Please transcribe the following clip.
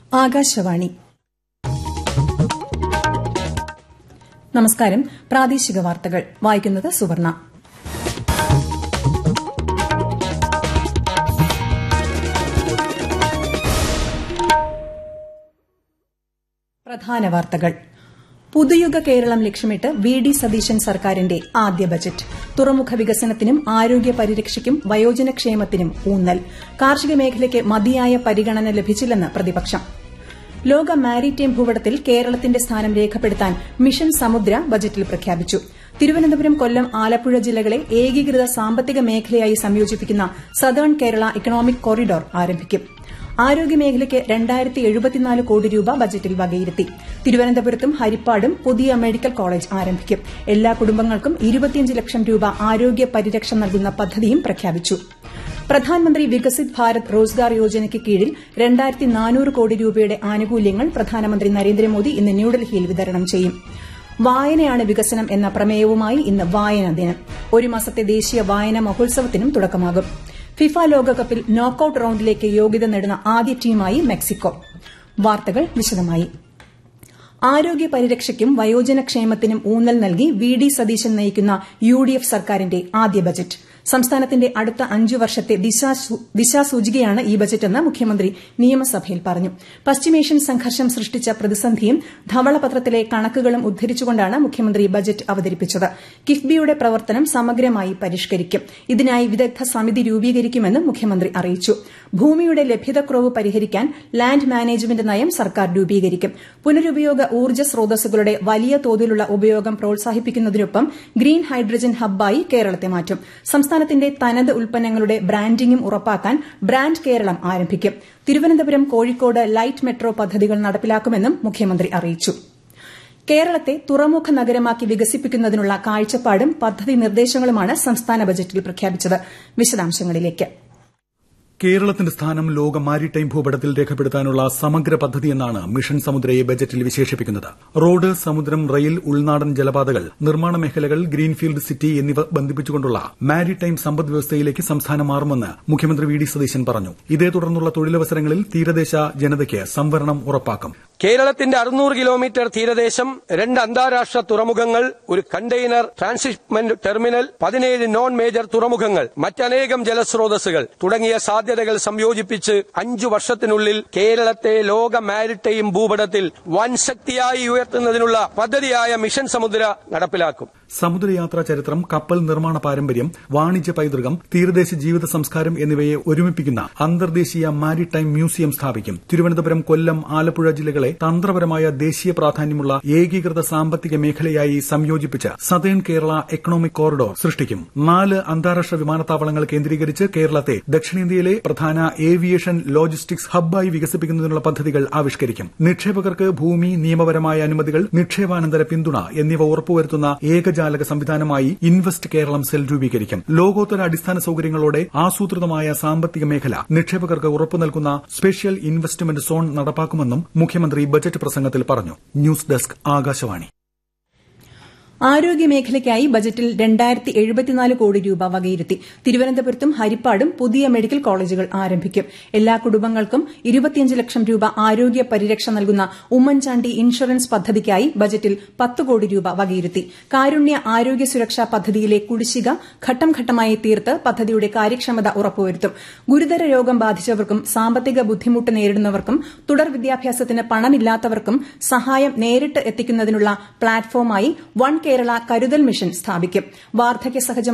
ആകാശവാണി നമസ്കാരം പ്രാദേശിക വാർത്തകൾ വായിക്കുന്നത് സുവർണ പ്രധാന വാർത്തകൾ പുതുയുഗ കേരളം ലക്ഷ്യമിട്ട് വി ഡി സതീശൻ സർക്കാരിന്റെ ആദ്യ ബജറ്റ് തുറമുഖ വികസനത്തിനും ആരോഗ്യ പരിരക്ഷയ്ക്കും വയോജനക്ഷേമത്തിനും ഊന്നൽ കാർഷിക മേഖലയ്ക്ക് മതിയായ പരിഗണന ലഭിച്ചില്ലെന്ന് പ്രതിപക്ഷം ലോക മാരിടൈം ഭൂപടത്തിൽ കേരളത്തിന്റെ സ്ഥാനം രേഖപ്പെടുത്താൻ മിഷൻ സമുദ്ര ബജറ്റിൽ പ്രഖ്യാപിച്ചു തിരുവനന്തപുരം കൊല്ലം ആലപ്പുഴ ജില്ലകളെ ഏകീകൃത സാമ്പത്തിക മേഖലയായി സംയോജിപ്പിക്കുന്ന സതേൺ കേരള ഇക്കണോമിക് കോറിഡോർ ആരംഭിക്കും ആരോഗ്യമേഖലയ്ക്ക് രണ്ടായിരത്തി എഴുപത്തിനാല് കോടി രൂപ ബജറ്റിൽ വകയിരുത്തി തിരുവനന്തപുരത്തും ഹരിപ്പാടും പുതിയ മെഡിക്കൽ കോളേജ് ആരംഭിക്കും എല്ലാ കുടുംബങ്ങൾക്കും ഇരുപത്തിയഞ്ച് ലക്ഷം രൂപ ആരോഗ്യ പരിരക്ഷ നൽകുന്ന പദ്ധതിയും പ്രഖ്യാപിച്ചു പ്രധാനമന്ത്രി വികസിത് ഭാരത് റോസ്ഗാർ യോജനയ്ക്ക് കീഴിൽ രണ്ടായിരത്തി നാനൂറ് കോടി രൂപയുടെ ആനുകൂല്യങ്ങൾ പ്രധാനമന്ത്രി നരേന്ദ്രമോദി ഇന്ന് ന്യൂഡൽഹിയിൽ വിതരണം ചെയ്യും വായനയാണ് വികസനം എന്ന പ്രമേയവുമായി ഇന്ന് വായനാ ദിനം ഒരു മാസത്തെ ദേശീയ വായനാ മഹോത്സവത്തിനും തുടക്കമാകും ഫിഫ ലോകകപ്പിൽ നോക്കൌട്ട് റൌണ്ടിലേക്ക് യോഗ്യത നേടുന്ന ആദ്യ ടീമായി മെക്സിക്കോ വാർത്തകൾ വിശദമായി ആരോഗ്യ പരിരക്ഷയ്ക്കും വയോജനക്ഷേമത്തിനും ഊന്നൽ നൽകി വി ഡി സതീശൻ നയിക്കുന്ന യു ഡി എഫ് സർക്കാരിന്റെ ആദ്യ ബജറ്റ് സംസ്ഥാനത്തിന്റെ അടുത്ത അഞ്ചു വർഷത്തെ ദിശാസൂചികയാണ് ഈ ബജറ്റെന്ന് മുഖ്യമന്ത്രി നിയമസഭയിൽ പറഞ്ഞു പശ്ചിമേഷ്യൻ സംഘർഷം സൃഷ്ടിച്ച പ്രതിസന്ധിയും ധവളപത്രത്തിലെ കണക്കുകളും ഉദ്ധരിച്ചുകൊണ്ടാണ് മുഖ്യമന്ത്രി ബജറ്റ് അവതരിപ്പിച്ചത് കിഫ്ബിയുടെ പ്രവർത്തനം സമഗ്രമായി പരിഷ്കരിക്കും ഇതിനായി വിദഗ്ധ സമിതി രൂപീകരിക്കുമെന്നും മുഖ്യമന്ത്രി അറിയിച്ചു ഭൂമിയുടെ ലഭ്യതക്കുറവ് പരിഹരിക്കാൻ ലാൻഡ് മാനേജ്മെന്റ് നയം സർക്കാർ രൂപീകരിക്കും പുനരുപയോഗ ഊർജ്ജ സ്രോതസ്സുകളുടെ വലിയ തോതിലുള്ള ഉപയോഗം പ്രോത്സാഹിപ്പിക്കുന്നതിനൊപ്പം ഗ്രീൻ ഹൈഡ്രജൻ ഹബ്ബായി കേരളത്തെ മാറ്റും സംസ്ഥാനത്തിന്റെ തനത് ഉൽപ്പന്നങ്ങളുടെ ബ്രാൻഡിംഗും ഉറപ്പാക്കാൻ ബ്രാൻഡ് കേരളം ആരംഭിക്കും തിരുവനന്തപുരം കോഴിക്കോട് ലൈറ്റ് മെട്രോ പദ്ധതികൾ നടപ്പിലാക്കുമെന്നും മുഖ്യമന്ത്രി അറിയിച്ചു കേരളത്തെ തുറമുഖ നഗരമാക്കി വികസിപ്പിക്കുന്നതിനുള്ള കാഴ്ചപ്പാടും പദ്ധതി നിർദ്ദേശങ്ങളുമാണ് സംസ്ഥാന ബജറ്റിൽ പ്രഖ്യാപിച്ചത് വിശദാംശങ്ങളിലേക്ക് കേരളത്തിന്റെ സ്ഥാനം ലോക മാരിടൈം ഭൂപടത്തിൽ രേഖപ്പെടുത്താനുള്ള സമഗ്ര പദ്ധതിയെന്നാണ് മിഷൻ സമുദ്രയെ ബജറ്റിൽ വിശേഷിപ്പിക്കുന്നത് റോഡ് സമുദ്രം റെയിൽ ഉൾനാടൻ ജലപാതകൾ നിർമ്മാണ മേഖലകൾ ഗ്രീൻഫീൽഡ് സിറ്റി എന്നിവ ബന്ധിപ്പിച്ചുകൊണ്ടുള്ള മാരിടൈം സമ്പദ് വ്യവസ്ഥയിലേക്ക് സംസ്ഥാനം മാറുമെന്ന് മുഖ്യമന്ത്രി വി ഡി സതീശൻ പറഞ്ഞു ഇതേ തുടർന്നുള്ള തൊഴിലവസരങ്ങളിൽ തീരദേശ ജനതയ്ക്ക് സംവരണം ഉറപ്പാക്കും കേരളത്തിന്റെ അറുന്നൂറ് കിലോമീറ്റർ തീരദേശം രണ്ട് അന്താരാഷ്ട്ര തുറമുഖങ്ങൾ ഒരു കണ്ടെയ്നർ ട്രാൻസിറ്റ്മെന്റ് ടെർമിനൽ പതിനേഴ് നോൺ മേജർ തുറമുഖങ്ങൾ മറ്റനേകം ജലസ്രോതസ്സുകൾ തുടങ്ങിയ സാധ്യതകൾ സംയോജിപ്പിച്ച് അഞ്ചു വർഷത്തിനുള്ളിൽ കേരളത്തെ ലോക മാരിടൈം ഭൂപടത്തിൽ വൻ ശക്തിയായി ഉയർത്തുന്നതിനുള്ള പദ്ധതിയായ മിഷൻ സമുദ്ര നടപ്പിലാക്കും സമുദ്രയാത്രാ ചരിത്രം കപ്പൽ നിർമ്മാണ പാരമ്പര്യം വാണിജ്യ പൈതൃകം തീരദേശ ജീവിത സംസ്കാരം എന്നിവയെ ഒരുമിപ്പിക്കുന്ന അന്തർദേശീയ മാരിടൈം മ്യൂസിയം സ്ഥാപിക്കും തിരുവനന്തപുരം കൊല്ലം ആലപ്പുഴ ജില്ലകളെ തന്ത്രപരമായ ദേശീയ പ്രാധാന്യമുള്ള ഏകീകൃത സാമ്പത്തിക മേഖലയായി സംയോജിപ്പിച്ച് സതേൺ കേരള എക്കണോമിക് കോറിഡോർ സൃഷ്ടിക്കും നാല് അന്താരാഷ്ട്ര വിമാനത്താവളങ്ങൾ കേന്ദ്രീകരിച്ച് കേരളത്തെ ദക്ഷിണേന്ത്യയിലെ പ്രധാന ഏവിയേഷൻ ലോജിസ്റ്റിക്സ് ഹബ്ബായി വികസിപ്പിക്കുന്നതിനുള്ള പദ്ധതികൾ ആവിഷ്കരിക്കും നിക്ഷേപകർക്ക് ഭൂമി നിയമപരമായ അനുമതികൾ നിക്ഷേപാനന്തര പിന്തുണ എന്നിവ ഉറപ്പുവരുത്തുന്ന ഏകജാലക സംവിധാനമായി ഇൻവെസ്റ്റ് കേരളം സെൽ രൂപീകരിക്കും ലോകോത്തര അടിസ്ഥാന സൌകര്യങ്ങളോടെ ആസൂത്രിതമായ സാമ്പത്തിക മേഖല നിക്ഷേപകർക്ക് ഉറപ്പു നൽകുന്ന സ്പെഷ്യൽ ഇൻവെസ്റ്റ്മെന്റ് സോൺ നടപ്പാക്കുമെന്നും മുഖ്യമന്ത്രി ബജറ്റ് പ്രസംഗത്തിൽ പറഞ്ഞു ന്യൂസ് ഡെസ്ക് ആകാശവാണി ആരോഗ്യമേഖലയ്ക്കായി ബജറ്റിൽ രണ്ടായിരത്തി എഴുപത്തിനാല് കോടി രൂപ വകയിരുത്തി തിരുവനന്തപുരത്തും ഹരിപ്പാടും പുതിയ മെഡിക്കൽ കോളേജുകൾ ആരംഭിക്കും എല്ലാ കുടുംബങ്ങൾക്കും ഇരുപത്തിയഞ്ച് ലക്ഷം രൂപ ആരോഗ്യ പരിരക്ഷ നൽകുന്ന ഉമ്മൻചാണ്ടി ഇൻഷുറൻസ് പദ്ധതിക്കായി ബജറ്റിൽ പത്ത് കോടി രൂപ വകയിരുത്തി കാരുണ്യ ആരോഗ്യ സുരക്ഷാ പദ്ധതിയിലെ കുടിശ്ശിക ഘട്ടം ഘട്ടമായി തീർത്ത് പദ്ധതിയുടെ കാര്യക്ഷമത ഉറപ്പുവരുത്തും ഗുരുതര രോഗം ബാധിച്ചവർക്കും സാമ്പത്തിക ബുദ്ധിമുട്ട് നേരിടുന്നവർക്കും തുടർ വിദ്യാഭ്യാസത്തിന് പണമില്ലാത്തവർക്കും സഹായം നേരിട്ട് എത്തിക്കുന്നതിനുള്ള പ്ലാറ്റ്ഫോമായി വൺ കേരള കരുതൽ മിഷൻ സ്ഥാപിക്കും വാർദ്ധക്യ സഹജ